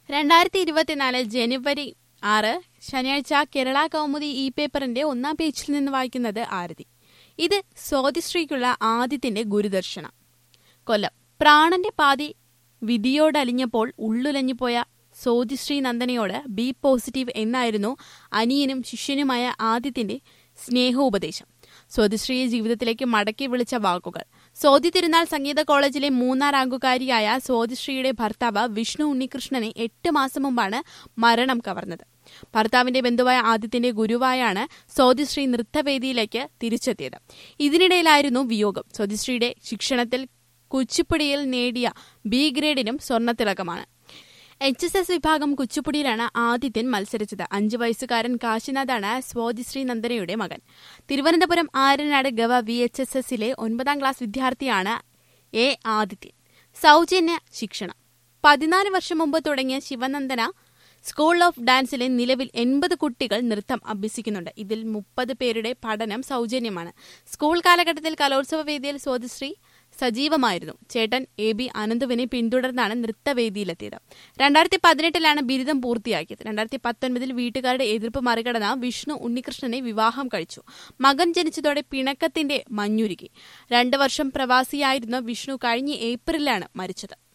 രണ്ടായിരത്തി ഇരുപത്തിനാല് ജനുവരി ആറ് ശനിയാഴ്ച കേരള കൗമുദി ഇ പേപ്പറിന്റെ ഒന്നാം പേജിൽ നിന്ന് വായിക്കുന്നത് ആരതി ഇത് സ്വാതിശ്രീക്കുള്ള ആദ്യത്തിന്റെ ഗുരുദർശനം കൊല്ലം പ്രാണന്റെ പാതി വിധിയോടലിഞ്ഞപ്പോൾ ഉള്ളുലഞ്ഞുപോയ സോതിശ്രീ നന്ദനയോട് ബി പോസിറ്റീവ് എന്നായിരുന്നു അനിയനും ശിഷ്യനുമായ ആദിത്യന്റെ സ്നേഹോപദേശം സ്വാതിശ്രീയെ ജീവിതത്തിലേക്ക് മടക്കി വിളിച്ച വാക്കുകൾ സ്വാതി തിരുനാൾ സംഗീത കോളേജിലെ മൂന്നാം റാങ്കുകാരിയായ സ്വാതിശ്രീയുടെ ഭർത്താവ് വിഷ്ണു ഉണ്ണികൃഷ്ണനെ എട്ട് മാസം മുമ്പാണ് മരണം കവർന്നത് ഭർത്താവിന്റെ ബന്ധുവായ ആദിത്യന്റെ ഗുരുവായാണ് സ്വാതിശ്രീ നൃത്തവേദിയിലേക്ക് തിരിച്ചെത്തിയത് ഇതിനിടയിലായിരുന്നു വിയോഗം സ്വാതിശ്രീയുടെ ശിക്ഷണത്തിൽ കുച്ചിപ്പുടിയിൽ നേടിയ ബി ഗ്രേഡിനും സ്വർണ്ണത്തിളക്കമാണ് എച്ച് എസ് എസ് വിഭാഗം കുച്ചിപ്പുടിയിലാണ് ആദിത്യൻ മത്സരിച്ചത് അഞ്ചു വയസ്സുകാരൻ കാശിനാഥാണ് സ്വാതിശ്രീ നന്ദനയുടെ മകൻ തിരുവനന്തപുരം ആരനാട് ഗവ വി എച്ച് എസ് എസിലെ ഒൻപതാം ക്ലാസ് വിദ്യാർത്ഥിയാണ് എ ആദിത്യൻ സൗജന്യ ശിക്ഷണം പതിനാല് വർഷം മുമ്പ് തുടങ്ങിയ ശിവനന്ദന സ്കൂൾ ഓഫ് ഡാൻസിലെ നിലവിൽ എൺപത് കുട്ടികൾ നൃത്തം അഭ്യസിക്കുന്നുണ്ട് ഇതിൽ മുപ്പത് പേരുടെ പഠനം സൗജന്യമാണ് സ്കൂൾ കാലഘട്ടത്തിൽ കലോത്സവ വേദിയിൽ സ്വാതിശ്രീ സജീവമായിരുന്നു ചേട്ടൻ എ ബി അനന്തുവിനെ പിന്തുടർന്നാണ് നൃത്തവേദിയിലെത്തിയത് രണ്ടായിരത്തി പതിനെട്ടിലാണ് ബിരുദം പൂർത്തിയാക്കിയത് രണ്ടായിരത്തി പത്തൊൻപതിൽ വീട്ടുകാരുടെ എതിർപ്പ് മറികടന്ന വിഷ്ണു ഉണ്ണികൃഷ്ണനെ വിവാഹം കഴിച്ചു മകൻ ജനിച്ചതോടെ പിണക്കത്തിന്റെ മഞ്ഞുരുകി രണ്ടു വർഷം പ്രവാസിയായിരുന്ന വിഷ്ണു കഴിഞ്ഞ ഏപ്രിലാണ് മരിച്ചത്